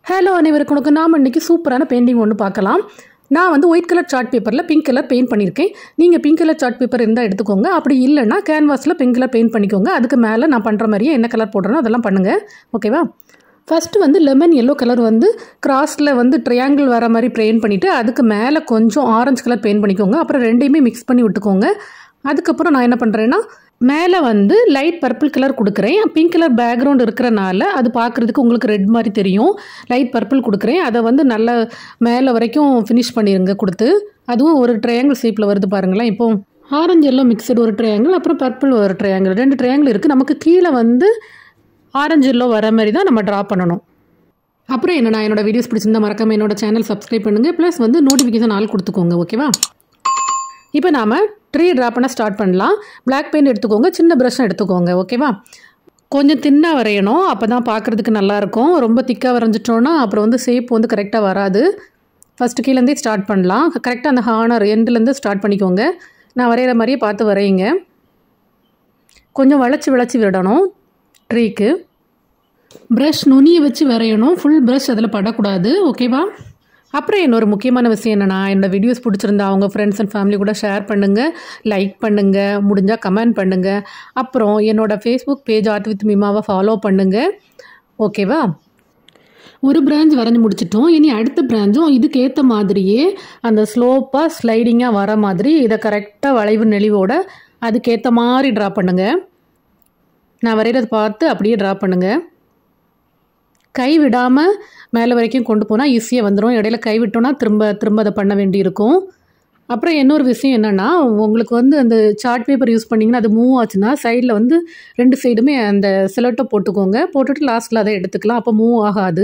hello அனைவருக்கும் நாம் இன்னைக்கு சூப்பரான பெயிண்டிங் ஒன்று பார்க்கலாம் நான் வந்து ஒயிட் கலர் சார்ட் பேப்பரில் பிங்க் கலர் பெயிண்ட் பண்ணியிருக்கேன் நீங்கள் பிங்க் கலர் சார்ட் பேப்பர் இருந்தால் எடுத்துக்கோங்க அப்படி இல்லைன்னா கேன்வாஸில் பிங்க் கலர் பெயிண்ட் பண்ணிக்கோங்க அதுக்கு மேலே நான் பண்ணுற மாதிரியே என்ன கலர் போடுறேனோ அதெல்லாம் பண்ணுங்கள் ஓகேவா ஃபஸ்ட்டு வந்து லெமன் எல்லோ கலர் வந்து கிராஸில் வந்து ட்ரையாங்கிள் வர மாதிரி பெயிண்ட் பண்ணிவிட்டு அதுக்கு மேலே கொஞ்சம் ஆரஞ்சு கலர் பெயிண்ட் பண்ணிக்கோங்க அப்புறம் ரெண்டையுமே மிக்ஸ் பண்ணி விட்டுக்கோங்க அதுக்கப்புறம் நான் என்ன பண்ணுறேன்னா மேலே வந்து லைட் பர்பிள் கலர் கொடுக்குறேன் பிங்க் கலர் பேக்ரவுண்ட் இருக்கிறனால அது பார்க்குறதுக்கு உங்களுக்கு ரெட் மாதிரி தெரியும் லைட் பர்பிள் கொடுக்குறேன் அதை வந்து நல்லா மேலே வரைக்கும் ஃபினிஷ் பண்ணிடுங்க கொடுத்து அதுவும் ஒரு ட்ரையாங்கிள் ஷேப்பில் வருது பாருங்களேன் இப்போ ஆரஞ்சு எல்லாம் மிக்சடு ஒரு ட்ரையாங்கிள் அப்புறம் பர்பிள் ஒரு ட்ரையாங்கிள் ரெண்டு ட்ரையாங்கிள் இருக்குது நமக்கு கீழே வந்து ஆரஞ்சு எல்லோ வர மாதிரி தான் நம்ம ட்ரா பண்ணணும் அப்புறம் என்ன நான் என்னோட வீடியோஸ் பிடிச்சிருந்தா மறக்காம என்னோட சேனல் சப்ஸ்கிரைப் பண்ணுங்கள் ப்ளஸ் வந்து நோட்டிஃபிகேஷன் ஆள் கொடுத்துக்கோங்க ஓகேவா இப்போ நாம் ட்ரீ ட்ரா பண்ண ஸ்டார்ட் பண்ணலாம் பிளாக் பெயிண்ட் எடுத்துக்கோங்க சின்ன ப்ரஷ்ஷும் எடுத்துக்கோங்க ஓகேவா கொஞ்சம் தின்னாக வரையணும் அப்போ தான் பார்க்குறதுக்கு நல்லாயிருக்கும் ரொம்ப திக்காக வரைஞ்சிட்டோன்னா அப்புறம் வந்து ஷேப் வந்து கரெக்டாக வராது ஃபஸ்ட்டு கீழேருந்தே ஸ்டார்ட் பண்ணலாம் கரெக்டாக அந்த ஹார்னர் எண்ட்லேருந்து ஸ்டார்ட் பண்ணிக்கோங்க நான் வரைகிற மாதிரியே பார்த்து வரையுங்க கொஞ்சம் வளைச்சி வளைச்சி விடணும் ட்ரீக்கு ப்ரஷ் நுனியை வச்சு வரையணும் ஃபுல் ப்ரஷ் அதில் படக்கூடாது ஓகேவா அப்புறம் இன்னொரு முக்கியமான விஷயம் என்னென்னா என்னோடய வீடியோஸ் பிடிச்சிருந்தா அவங்க ஃப்ரெண்ட்ஸ் அண்ட் ஃபேமிலி கூட ஷேர் பண்ணுங்கள் லைக் பண்ணுங்கள் முடிஞ்சால் கமெண்ட் பண்ணுங்கள் அப்புறம் என்னோடய ஃபேஸ்புக் பேஜ் ஆர்ட் வித் மிமாவை ஃபாலோ பண்ணுங்கள் ஓகேவா ஒரு பிரான்ச் வரைஞ்சி முடிச்சிட்டோம் இனி அடுத்த பிரான்ச்சும் இதுக்கு ஏற்ற மாதிரியே அந்த ஸ்லோப்பாக ஸ்லைடிங்காக வர மாதிரி இதை கரெக்டாக வளைவு நெளிவோட அதுக்கேற்ற மாதிரி ட்ரா பண்ணுங்கள் நான் வரைகிறத பார்த்து அப்படியே ட்ரா பண்ணுங்கள் கை விடாமல் மேலே வரைக்கும் கொண்டு போனால் ஈஸியாக வந்துடும் இடையில கை விட்டோன்னா திரும்ப திரும்ப அதை பண்ண வேண்டியிருக்கும் அப்புறம் இன்னொரு விஷயம் என்னென்னா உங்களுக்கு வந்து அந்த சார்ட் பேப்பர் யூஸ் பண்ணிங்கன்னா அது மூவ் ஆச்சுன்னா சைடில் வந்து ரெண்டு சைடுமே அந்த சிலட்டை போட்டுக்கோங்க போட்டுட்டு லாஸ்ட்டில் அதை எடுத்துக்கலாம் அப்போ மூவ் ஆகாது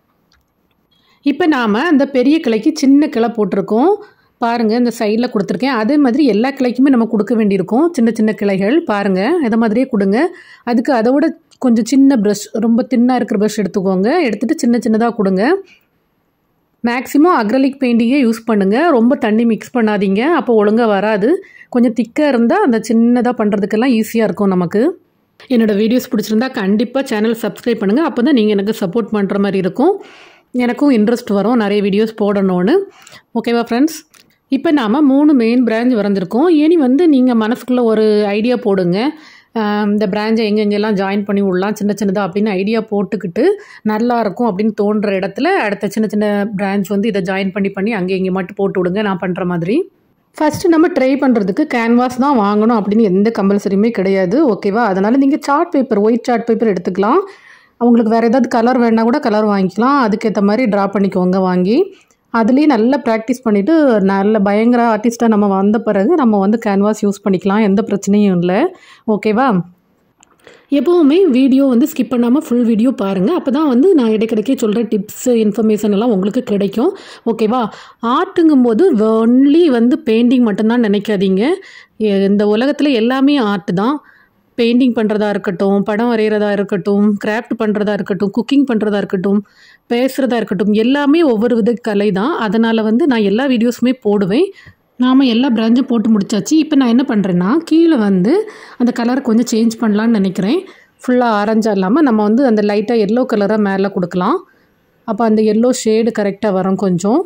இப்போ நாம் அந்த பெரிய கிளைக்கு சின்ன கிளை போட்டிருக்கோம் பாருங்கள் இந்த சைடில் கொடுத்துருக்கேன் அதே மாதிரி எல்லா கிளைக்குமே நம்ம கொடுக்க வேண்டியிருக்கும் சின்ன சின்ன கிளைகள் பாருங்கள் இதை மாதிரியே கொடுங்க அதுக்கு அதை விட கொஞ்சம் சின்ன ப்ரஷ் ரொம்ப தின்னாக இருக்கிற ப்ரஷ் எடுத்துக்கோங்க எடுத்துகிட்டு சின்ன சின்னதாக கொடுங்க மேக்ஸிமம் அக்ரலிக் பெயிண்டிங்கே யூஸ் பண்ணுங்கள் ரொம்ப தண்ணி மிக்ஸ் பண்ணாதீங்க அப்போ ஒழுங்காக வராது கொஞ்சம் திக்காக இருந்தால் அந்த சின்னதாக பண்ணுறதுக்கெல்லாம் ஈஸியாக இருக்கும் நமக்கு என்னோடய வீடியோஸ் பிடிச்சிருந்தா கண்டிப்பாக சேனல் சப்ஸ்கிரைப் பண்ணுங்கள் அப்போ தான் நீங்கள் எனக்கு சப்போர்ட் பண்ணுற மாதிரி இருக்கும் எனக்கும் இன்ட்ரெஸ்ட் வரும் நிறைய வீடியோஸ் போடணும்னு ஓகேவா ஃப்ரெண்ட்ஸ் இப்போ நாம் மூணு மெயின் பிரான்ச் வரைஞ்சிருக்கோம் இனி வந்து நீங்கள் மனசுக்குள்ளே ஒரு ஐடியா போடுங்க இந்த பிரான்ச்சை எங்கெங்கெல்லாம் ஜாயின் பண்ணி விடலாம் சின்ன சின்னதாக அப்படின்னு ஐடியா போட்டுக்கிட்டு நல்லா இருக்கும் அப்படின்னு தோன்ற இடத்துல அடுத்த சின்ன சின்ன பிரான்ச் வந்து இதை ஜாயின் பண்ணி பண்ணி அங்கே இங்கே மட்டும் போட்டு விடுங்க நான் பண்ணுற மாதிரி ஃபஸ்ட்டு நம்ம ட்ரை பண்ணுறதுக்கு கேன்வாஸ் தான் வாங்கணும் அப்படின்னு எந்த கம்பல்சரியுமே கிடையாது ஓகேவா அதனால் நீங்கள் chart paper white chart paper எடுத்துக்கலாம் அவங்களுக்கு வேறு ஏதாவது கலர் வேணால் கூட கலர் வாங்கிக்கலாம் அதுக்கேற்ற மாதிரி ட்ரா பண்ணிக்கோங்க வாங்கி அதுலேயே நல்லா ப்ராக்டிஸ் பண்ணிவிட்டு நல்ல பயங்கர ஆர்டிஸ்ட்டாக நம்ம வந்த பிறகு நம்ம வந்து கேன்வாஸ் யூஸ் பண்ணிக்கலாம் எந்த பிரச்சனையும் இல்லை ஓகேவா எப்போவுமே வீடியோ வந்து ஸ்கிப் பண்ணாமல் ஃபுல் வீடியோ பாருங்கள் அப்போ தான் வந்து நான் இடைக்கிடைக்கே சொல்கிற டிப்ஸு இன்ஃபர்மேஷன் எல்லாம் உங்களுக்கு கிடைக்கும் ஓகேவா ஆர்ட்டுங்கும்போது ஒன்லி வந்து பெயிண்டிங் மட்டும்தான் நினைக்காதீங்க இந்த உலகத்தில் எல்லாமே ஆர்ட் தான் பெயிண்டிங் பண்ணுறதா இருக்கட்டும் படம் வரைகிறதா இருக்கட்டும் கிராஃப்ட் பண்ணுறதா இருக்கட்டும் குக்கிங் பண்ணுறதா இருக்கட்டும் பேசுகிறதா இருக்கட்டும் எல்லாமே ஒவ்வொரு வித கலை தான் அதனால் வந்து நான் எல்லா வீடியோஸுமே போடுவேன் நாம் எல்லா பிரான்ச்சும் போட்டு முடிச்சாச்சு இப்போ நான் என்ன பண்ணுறேன்னா கீழே வந்து அந்த கலரை கொஞ்சம் சேஞ்ச் பண்ணலான்னு நினைக்கிறேன் ஃபுல்லாக ஆரஞ்சாக இல்லாமல் நம்ம வந்து அந்த லைட்டாக எல்லோ கலராக மேலே கொடுக்கலாம் அப்போ அந்த எல்லோ ஷேடு கரெக்டாக வரும் கொஞ்சம்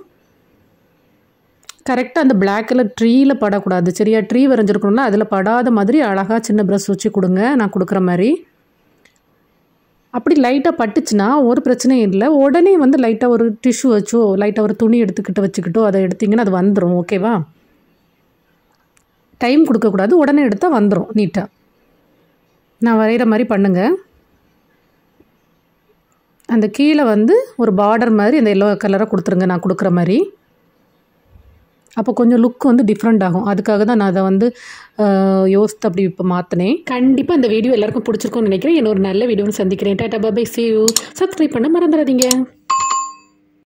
கரெக்டாக அந்த பிளாக் கலர் ட்ரீயில் படக்கூடாது சரியா ட்ரீ வரைஞ்சிருக்கணும்ல அதில் படாத மாதிரி அழகாக சின்ன ப்ரஷ் வச்சு கொடுங்க நான் கொடுக்குற மாதிரி அப்படி லைட்டாக பட்டுச்சுன்னா ஒரு பிரச்சனையும் இல்லை உடனே வந்து லைட்டாக ஒரு டிஷ்யூ வச்சோ லைட்டாக ஒரு துணி எடுத்துக்கிட்டு வச்சுக்கிட்டோ அதை எடுத்திங்கன்னா அது வந்துடும் ஓகேவா டைம் கொடுக்கக்கூடாது உடனே எடுத்தால் வந்துடும் நீட்டாக நான் வரைகிற மாதிரி பண்ணுங்கள் அந்த கீழே வந்து ஒரு பார்டர் மாதிரி அந்த எல்லோ கலராக கொடுத்துருங்க நான் கொடுக்குற மாதிரி அப்போ கொஞ்சம் லுக் வந்து டிஃப்ரெண்ட் ஆகும் அதுக்காக தான் நான் அதை வந்து யோசித்து அப்படி இப்போ மாற்றினேன் கண்டிப்பாக இந்த வீடியோ எல்லாருக்கும் பிடிச்சிருக்கும்னு நினைக்கிறேன் இன்னொரு நல்ல வீடியோன்னு சந்திக்கிறேன் டாட்டா பாபை சி யூ சப்ஸ்கிரைப் பண்ண மறந்துடாதீங்க